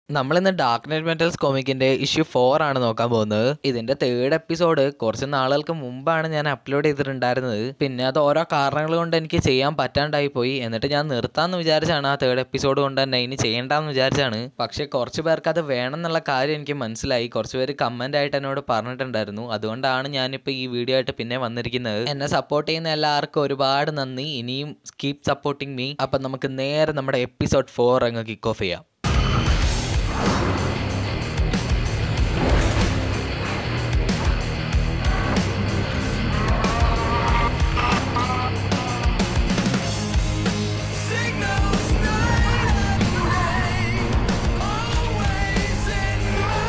നമ്മളിന്ന് Dark Night Metals കോമിക്കിന്റെ issue four ആണ് നോക്കാൻ പോകുന്നത് ഇതിന്റെ തേർഡ് എപ്പിസോഡ് കുറച്ച് നാളുകൾക്ക് മുമ്പാണ് ഞാൻ അപ്ലോഡ് ചെയ്തിട്ടുണ്ടായിരുന്നത് പിന്നെ അത് ഓരോ കാരണങ്ങൾ കൊണ്ട് എനിക്ക് ചെയ്യാൻ പറ്റാണ്ടായി പോയി എന്നിട്ട് ഞാൻ നിർത്താന്ന് വിചാരിച്ചാണ് ആ തേർഡ് എപ്പിസോഡ് കൊണ്ട് തന്നെ ഇനി ചെയ്യേണ്ടെന്ന് വിചാരിച്ചാണ് പക്ഷേ കുറച്ച് പേർക്ക് അത് വേണം എന്നുള്ള കാര്യം എനിക്ക് മനസ്സിലായി കുറച്ച് പേര് കമന്റ് ആയിട്ട് എന്നോട് പറഞ്ഞിട്ടുണ്ടായിരുന്നു അതുകൊണ്ടാണ് ഞാനിപ്പോൾ ഈ വീഡിയോ ആയിട്ട് പിന്നെ വന്നിരിക്കുന്നത് എന്നെ സപ്പോർട്ട് ചെയ്യുന്ന എല്ലാവർക്കും ഒരുപാട് നന്ദി ഇനിയും കീപ് സപ്പോർട്ടിങ് മീ അപ്പം നമുക്ക് നേരെ നമ്മുടെ എപ്പിസോഡ് ഫോർ അങ്ങ് കിക്ക് ഓഫ് ചെയ്യാം Signals night and day, always in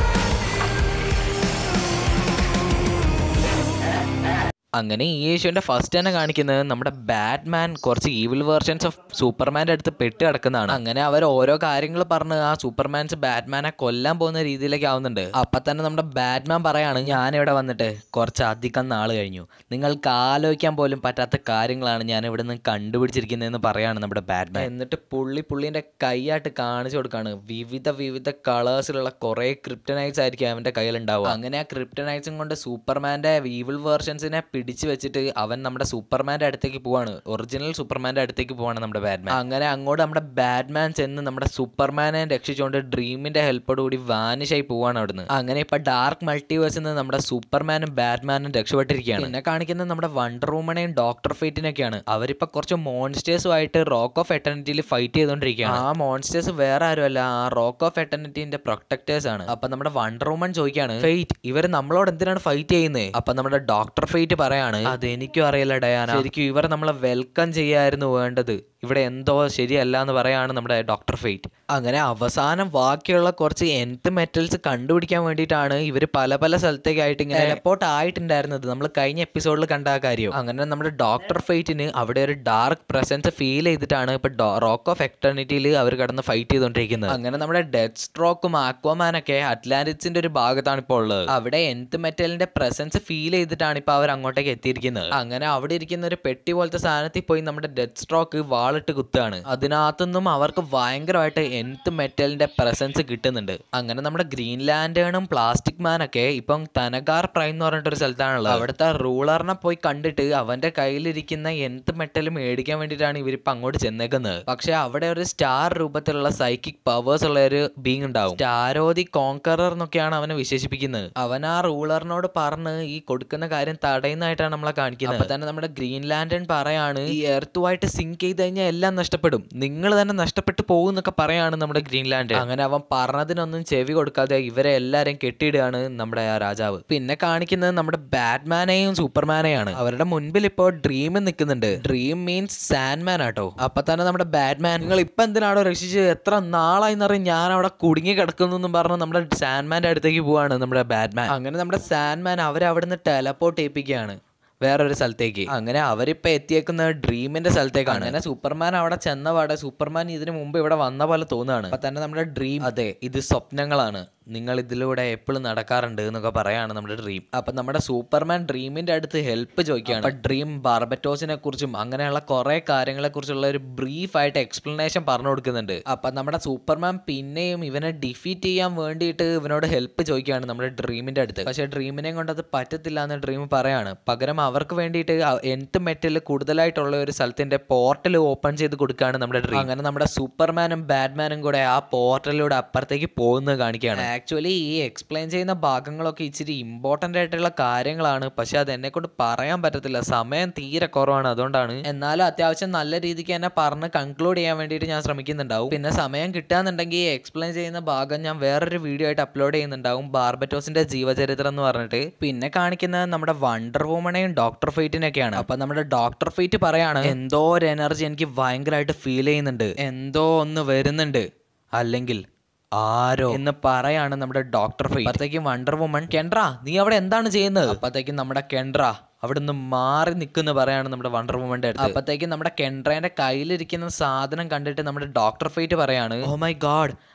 അങ്ങനെ ഈ ഏഷ്യോന്റെ ഫസ്റ്റ് തന്നെ കാണിക്കുന്നത് നമ്മുടെ ബാറ്റ്മാൻ കുറച്ച് ഈവിൽ വേർഷൻസ് ഓഫ് സൂപ്പർമാൻ്റെ അടുത്ത് പെട്ട് കിടക്കുന്നതാണ് അങ്ങനെ അവർ ഓരോ കാര്യങ്ങൾ പറഞ്ഞ് ആ സൂപ്പർമാൻസ് ബാറ്റ്മാനെ കൊല്ലാൻ പോകുന്ന രീതിയിലേക്ക് ആവുന്നുണ്ട് അപ്പൊ തന്നെ നമ്മുടെ ബാറ്റ്മാൻ പറയാണ് ഞാനിവിടെ വന്നിട്ട് കുറച്ച് അധികം നാൾ കഴിഞ്ഞു നിങ്ങൾക്ക് ആലോചിക്കാൻ പോലും പറ്റാത്ത കാര്യങ്ങളാണ് ഞാൻ ഇവിടെ നിന്ന് കണ്ടുപിടിച്ചിരിക്കുന്നതെന്ന് പറയാണ് നമ്മുടെ ബാറ്റ്മാൻ എന്നിട്ട് പുള്ളി പുള്ളിന്റെ കൈയായിട്ട് കാണിച്ചു കൊടുക്കാണ് വിവിധ വിവിധ കളേഴ്സിലുള്ള കുറെ ക്രിപ്റ്റനൈറ്റ്സ് ആയിരിക്കും അവന്റെ കയ്യിലുണ്ടാവുക അങ്ങനെ ആ ക്രിപ്റ്റനൈറ്റ്സും കൊണ്ട് സൂപ്പർമാന്റെ ഈവിൾ വേർഷൻസിനെ പിടിച്ചു വെച്ചിട്ട് അവൻ നമ്മുടെ സൂപ്പർമാന്റെ അടുത്തേക്ക് പോവാണ് ഒറിജിനൽ സൂപ്പർമാന്റെ അടുത്തേക്ക് പോവാണ് നമ്മുടെ ബാറ്റ്മാൻ അങ്ങനെ അങ്ങോട്ട് നമ്മുടെ ബാറ്റ്മാൻ ചെന്ന് നമ്മുടെ സൂപ്പർമാനെ രക്ഷിച്ചുകൊണ്ട് ഡ്രീമിന്റെ ഹെൽപ്പോട് കൂടി വാനിഷ് ആയി പോവാണ് അവിടുന്ന് അങ്ങനെ ഇപ്പൊ ഡാർക്ക് മൾട്ടിവേഴ്സിൽ നിന്ന് നമ്മുടെ സൂപ്പർമാനും ബാറ്റ്മാനും രക്ഷപ്പെട്ടിരിക്കുകയാണ് പിന്നെ കാണിക്കുന്നത് നമ്മുടെ വണ്ടർ വുമനെയും ഡോക്ടർ ഫേറ്റിനൊക്കെയാണ് അവരിപ്പോ കുറച്ച് മോൺസ്റ്റേഴ്സുമായിട്ട് റോക്ക് ഓഫ് എറ്റർണിറ്റിയിൽ ഫൈറ്റ് ചെയ്തുകൊണ്ടിരിക്കുകയാണ് ആ മോൺസ്റ്റേഴ്സ് വേറെ ആരുമല്ല ആ റോക്ക് ഓഫ് എറ്റർണിറ്റിന്റെ പ്രൊട്ടക്ടേഴ്സ് ആണ് അപ്പൊ നമ്മുടെ വണ്ടർ വുമൺ ചോദിക്കാണ് ഫെയ്റ്റ് ഇവർ നമ്മളോട് എന്തിനാണ് ഫൈറ്റ് ചെയ്യുന്നത് അപ്പൊ നമ്മുടെ ഡോക്ടർ ഫെയ്റ്റ് പറയാണ് അതെനിക്കും അറിയില്ല ഡയാന ശരിക്കും ഇവർ നമ്മളെ വെൽക്കം ചെയ്യായിരുന്നു വേണ്ടത് ഇവിടെ എന്തോ ശരിയല്ല എന്ന് പറയാണ് നമ്മുടെ ഡോക്ടർ ഫെയ്റ്റ് അങ്ങനെ അവസാനം ബാക്കിയുള്ള കുറച്ച് എൻത്ത് മെറ്റൽസ് കണ്ടുപിടിക്കാൻ വേണ്ടിയിട്ടാണ് ഇവർ പല പല സ്ഥലത്തേക്കായിട്ട് ഇങ്ങനെ ടെലപ്പോർട്ട് ആയിട്ടുണ്ടായിരുന്നത് നമ്മൾ കഴിഞ്ഞ എപ്പിസോഡിൽ കണ്ട ആ കാര്യം അങ്ങനെ നമ്മുടെ ഡോക്ടർ ഫെയ്റ്റിന് അവിടെ ഒരു ഡാർക്ക് പ്രസൻസ് ഫീൽ ചെയ്തിട്ടാണ് ഇപ്പൊ റോക്ക് ഓഫ് എക്ടർണിറ്റിയിൽ അവർ കടന്ന് ഫൈറ്റ് ചെയ്തുകൊണ്ടിരിക്കുന്നത് അങ്ങനെ നമ്മുടെ ഡെഡ് സ്ട്രോക്കും ആക്വാമാനൊക്കെ അറ്റ്ലാന്റിക്സിന്റെ ഒരു ഭാഗത്താണ് ഇപ്പോൾ ഉള്ളത് അവിടെ എൻത്ത് മെറ്റലിന്റെ പ്രസൻസ് ഫീൽ ചെയ്തിട്ടാണ് ഇപ്പൊ അവർ അങ്ങോട്ടേക്ക് എത്തിയിരിക്കുന്നത് അങ്ങനെ അവിടെ ഇരിക്കുന്ന ഒരു പെട്ടി പോലത്തെ സാധനത്തിൽ പോയി നമ്മുടെ ഡെഡ് സ്ട്രോക്ക് വാളിട്ട് കുത്തുകയാണ് അതിനകത്തുനിന്നും അവർക്ക് ഭയങ്കരമായിട്ട് എൻത്ത് മെറ്റലിന്റെ പ്രസൻസ് കിട്ടുന്നുണ്ട് അങ്ങനെ നമ്മുടെ ഗ്രീൻ ലാൻഡേണും പ്ലാസ്റ്റിക് മാനൊക്കെ ഇപ്പം തനകാർ പ്രൈം എന്ന് പറഞ്ഞിട്ട് ഒരു സ്ഥലത്താണുള്ളത് അവിടുത്തെ റൂളറിനെ പോയി കണ്ടിട്ട് അവന്റെ കയ്യിലിരിക്കുന്ന എൻത്ത് മെറ്റൽ മേടിക്കാൻ വേണ്ടിയിട്ടാണ് ഇവരിപ്പോ അങ്ങോട്ട് ചെന്നേക്കുന്നത് പക്ഷെ അവിടെ ഒരു സ്റ്റാർ രൂപത്തിലുള്ള സൈക്കിക് പവേഴ്സ് ഉള്ള ഒരു ബീങ് ഉണ്ടാവും സ്റ്റാരോതി കോങ്കറർ എന്നൊക്കെയാണ് അവനെ വിശേഷിപ്പിക്കുന്നത് അവൻ ആ റൂളറിനോട് പറഞ്ഞ് ഈ കൊടുക്കുന്ന കാര്യം തടയുന്നതായിട്ടാണ് നമ്മളെ കാണിക്കുന്നത് അപ്പൊ തന്നെ നമ്മുടെ ഗ്രീൻ ലാൻഡൻ പറയാണ് ഈ എർത്തുമായിട്ട് സിങ്ക് ചെയ്ത് കഴിഞ്ഞാൽ എല്ലാം നഷ്ടപ്പെടും നിങ്ങൾ തന്നെ നഷ്ടപ്പെട്ടു പോകും എന്നൊക്കെ പറയാണ് നമ്മുടെ ഗ്രീൻ ലാൻഡ് അങ്ങനെ അവൻ പറഞ്ഞതിനൊന്നും ചെവി കൊടുക്കാതെ ഇവരെ എല്ലാരെയും കെട്ടിയിടുകയാണ് നമ്മുടെ ആ രാജാവ് പിന്നെ കാണിക്കുന്നത് നമ്മുടെ ബാറ്റ്മാനെയും സൂപ്പർമാനെയാണ് അവരുടെ മുൻപിൽ ഇപ്പോൾ ഡ്രീം നിൽക്കുന്നുണ്ട് ഡ്രീം മീൻസ് സാൻഡ്മാൻ ആട്ടോ അപ്പൊ തന്നെ നമ്മുടെ ബാറ്റ്മാൻ നിങ്ങൾ ഇപ്പൊ എന്തിനാണോ രക്ഷിച്ച് എത്ര നാളായി എന്നറിയാം ഞാൻ അവിടെ കുടുങ്ങി കിടക്കുന്നു എന്നും പറഞ്ഞ് നമ്മുടെ സാൻഡ്മാന്റെ അടുത്തേക്ക് പോവാണ് നമ്മുടെ ബാറ്റ്മാൻ അങ്ങനെ നമ്മുടെ സാൻഡ്മാൻ അവരെ അവിടുന്ന് ടെലപ്പോർട്ട് ചെയ്യിപ്പിക്കുകയാണ് വേറൊരു സ്ഥലത്തേക്ക് അങ്ങനെ അവരിപ്പോ എത്തിയേക്കുന്നത് ഡ്രീമിന്റെ സ്ഥലത്തേക്കാണ് അങ്ങനെ സൂപ്പർമാൻ അവിടെ ചെന്നപാടെ സൂപ്പർമാൻ ഇതിനു മുമ്പ് ഇവിടെ വന്ന പോലെ തോന്നുകയാണ് അപ്പൊ തന്നെ നമ്മുടെ ഡ്രീം അതെ ഇത് സ്വപ്നങ്ങളാണ് നിങ്ങൾ ഇതിലൂടെ എപ്പോഴും നടക്കാറുണ്ട് എന്നൊക്കെ പറയാണ് നമ്മുടെ ഡ്രീം അപ്പൊ നമ്മുടെ സൂപ്പർമാൻ ഡ്രീമിന്റെ അടുത്ത് ഹെൽപ്പ് ചോദിക്കുകയാണ് അപ്പൊ ഡ്രീം ബാർബറ്റോസിനെ കുറിച്ചും അങ്ങനെയുള്ള കുറെ കാര്യങ്ങളെ കുറിച്ചുള്ള ഒരു ബ്രീഫ് ആയിട്ട് എക്സ്പ്ലനേഷൻ പറഞ്ഞു കൊടുക്കുന്നുണ്ട് അപ്പൊ നമ്മുടെ സൂപ്പർമാൻ പിന്നെയും ഇവനെ ഡിഫീറ്റ് ചെയ്യാൻ വേണ്ടിയിട്ട് ഇവനോട് ഹെൽപ്പ് ചോദിക്കുകയാണ് നമ്മുടെ ഡ്രീമിന്റെ അടുത്ത് പക്ഷെ ഡ്രീമിനെ കൊണ്ട് അത് പറ്റത്തില്ല എന്ന് ഡ്രീം പറയാണ് പകരം അവർക്ക് വേണ്ടിയിട്ട് എൻത്ത് മെറ്റൽ കൂടുതലായിട്ടുള്ള ഒരു സ്ഥലത്തിന്റെ പോർട്ടൽ ഓപ്പൺ ചെയ്ത് കൊടുക്കുകയാണ് നമ്മുടെ ഡ്രീം അങ്ങനെ നമ്മുടെ സൂപ്പർമാനും ബാറ്റ്മാനും കൂടെ ആ പോർട്ടലിലൂടെ അപ്പുറത്തേക്ക് പോകുന്നത് കാണിക്കുകയാണ് ആക്ച്വലി ഈ എക്സ്പ്ലെയിൻ ചെയ്യുന്ന ഭാഗങ്ങളൊക്കെ ഇച്ചിരി ഇമ്പോർട്ടൻ്റ് ആയിട്ടുള്ള കാര്യങ്ങളാണ് പക്ഷെ അത് എന്നെ കൊണ്ട് പറയാൻ പറ്റത്തില്ല സമയം തീരെ കുറവാണ് അതുകൊണ്ടാണ് എന്നാലും അത്യാവശ്യം നല്ല രീതിക്ക് തന്നെ പറഞ്ഞ് കൺക്ലൂഡ് ചെയ്യാൻ വേണ്ടിയിട്ട് ഞാൻ ശ്രമിക്കുന്നുണ്ടാവും പിന്നെ സമയം കിട്ടാന്നുണ്ടെങ്കിൽ എക്സ്പ്ലെയിൻ ചെയ്യുന്ന ഭാഗം ഞാൻ വേറൊരു വീഡിയോ ആയിട്ട് അപ്ലോഡ് ചെയ്യുന്നുണ്ടാവും ബാർബറ്റോസിന്റെ ജീവചരിത്രം എന്ന് പറഞ്ഞിട്ട് പിന്നെ കാണിക്കുന്നത് നമ്മുടെ വണ്ടർ വുമണെയും ഡോക്ടർ ഫെയ്റ്റിനൊക്കെയാണ് അപ്പൊ നമ്മുടെ ഡോക്ടർ ഫെയ്റ്റ് പറയാണ് എന്തോ ഒരു എനർജി എനിക്ക് ഭയങ്കരമായിട്ട് ഫീൽ ചെയ്യുന്നുണ്ട് എന്തോ ഒന്ന് വരുന്നുണ്ട് അല്ലെങ്കിൽ ആരോ എന്ന് പറയാണ് നമ്മുടെ ഡോക്ടർ ഫെയ്റ്റ് അപ്പത്തേക്കും വണ്ടർ വുമൺ കെൻഡ്ര നീ അവിടെ എന്താണ് ചെയ്യുന്നത് അപ്പത്തേക്കും നമ്മുടെ കെൻഡ്ര അവിടുന്ന് മാറി നിൽക്കുന്ന പറയാണ് നമ്മുടെ വണ്ടർ വുമന്റെ അടുത്ത് അപ്പത്തേക്കും നമ്മുടെ കെൻഡ്രേന്റെ കയ്യിലിരിക്കുന്ന സാധനം കണ്ടിട്ട് നമ്മുടെ ഡോക്ടർ ഫെയ്റ്റ് പറയാണ് oh my God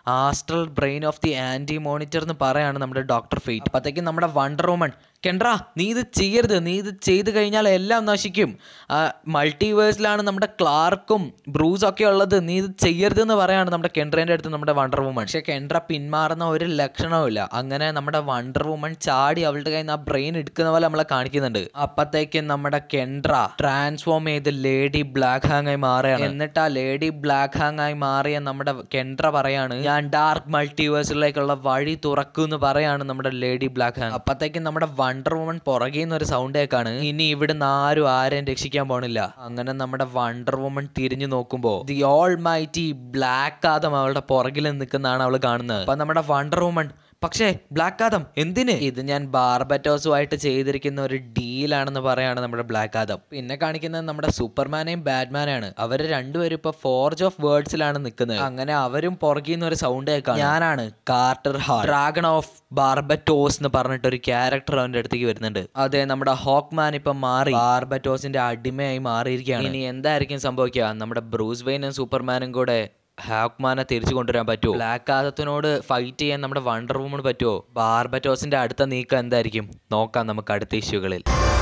astral brain of the Anti Monitor എന്ന് പറയാണ് നമ്മുടെ ഡോക്ടർ ഫെയ്റ്റ് അപ്പോഴത്തേക്കും നമ്മുടെ വണ്ടർ വുമൺ കെൻഡ്ര നീ ഇത് ചെയ്യരുത് നീ ഇത് ചെയ്ത് കഴിഞ്ഞാൽ എല്ലാം നശിക്കും മൾട്ടിവേഴ്സിലാണ് നമ്മുടെ ക്ലാർക്കും ബ്രൂസും ഒക്കെ ഉള്ളത് നീ ഇത് ചെയ്യരുത് എന്ന് പറയാണ് നമ്മുടെ കെൻഡ്രേൻ്റെ അടുത്ത് നമ്മുടെ വണ്ടർ വുമൺ പക്ഷേ കെൻഡ്ര പിന്മാറുന്ന ഒരു ലക്ഷണവും ഇല്ല അങ്ങനെ നമ്മുടെ വണ്ടർ വുമൺ ചാടി അവളുടെ കയ്യിൽ നിന്ന് ആ ബ്രെയിൻ എടുക്കുന്ന പോലെ നമ്മളെ കാണിക്കുന്നുണ്ട് അപ്പത്തേക്കും നമ്മുടെ കെൻഡ്ര ട്രാൻസ്ഫോം ചെയ്ത് ലേഡി ബ്ലാക്ക് ഹാങ് ആയി മാറുകയാണ് എന്നിട്ട് ആ ലേഡി ബ്ലാക്ക് ഹാങ് ആയി മാറിയ നമ്മുടെ കെൻഡ്ര പറയാണ് ഞാൻ ഡാർക്ക് മൾട്ടിവേഴ്സിലേക്കുള്ള വഴി തുറക്കും എന്ന് പറയാണ് നമ്മുടെ ലേഡി ബ്ലാക്ക് ഹാങ് അപ്പത്തേക്കും നമ്മുടെ വണ്ടർ വുമൺ പുറകിൽ നിന്ന് ഒരു സൗണ്ട് കേൾക്കാണ് ഇനി ഇവിടുന്ന് ആരും ആരെയും രക്ഷിക്കാൻ പോണില്ല അങ്ങനെ നമ്മുടെ വണ്ടർ വുമൺ തിരിഞ്ഞു നോക്കുമ്പോ the almighty Black Adam അവളുടെ പുറകിൽ നിൽക്കുന്നതാണ് അവൾ കാണുന്നത് അപ്പൊ നമ്മുടെ വണ്ടർ വുമൺ പക്ഷേ ബ്ലാക്ക് ആദം എന്തിന് ഇത് ഞാൻ ബാർബറ്റോസുമായിട്ട് ചെയ്തിരിക്കുന്ന ഒരു ഡീലാണെന്ന് പറയാണ് നമ്മുടെ ബ്ലാക്ക് ആദം പിന്നെ കാണിക്കുന്നത് നമ്മുടെ സൂപ്പർമാനെയും ബാറ്റ്മാനാണ് അവർ രണ്ടുപേരും ഇപ്പൊ ഫോർജ് ഓഫ് വേർഡ്സിലാണ് നിൽക്കുന്നത് അങ്ങനെ അവരും പുറകിൽ നിന്ന് ഒരു സൗണ്ട് കേൾക്കാം ഞാനാണ് Carter Hall dragon of Barbatos എന്ന് പറഞ്ഞിട്ട് ഒരു ക്യാരക്ടർ അവന്റെ അടുത്തേക്ക് വരുന്നുണ്ട് അതെ നമ്മുടെ ഹോക്ക്മാൻ ഇപ്പൊ മാറി ബാർബറ്റോസിന്റെ അടിമയായി മാറിയിരിക്കുകയാണ് ഇനി എന്തായിരിക്കും സംഭവിക്കുക നമ്മുടെ ബ്രൂസ് വെയിനും സൂപ്പർമാനും കൂടെ ഹാക്മാനെ തിരിച്ചു കൊണ്ടുവരാൻ പറ്റുമോ ബ്ലാക്ക് ആദത്തിനോട് ഫൈറ്റ് ചെയ്യാൻ നമ്മുടെ വണ്ടർ വുമൺ പറ്റുമോ ബാർബറ്റോസിന്റെ അടുത്ത നീക്കം എന്തായിരിക്കും നോക്കാം നമുക്ക് അടുത്ത ഇഷ്യൂകളിൽ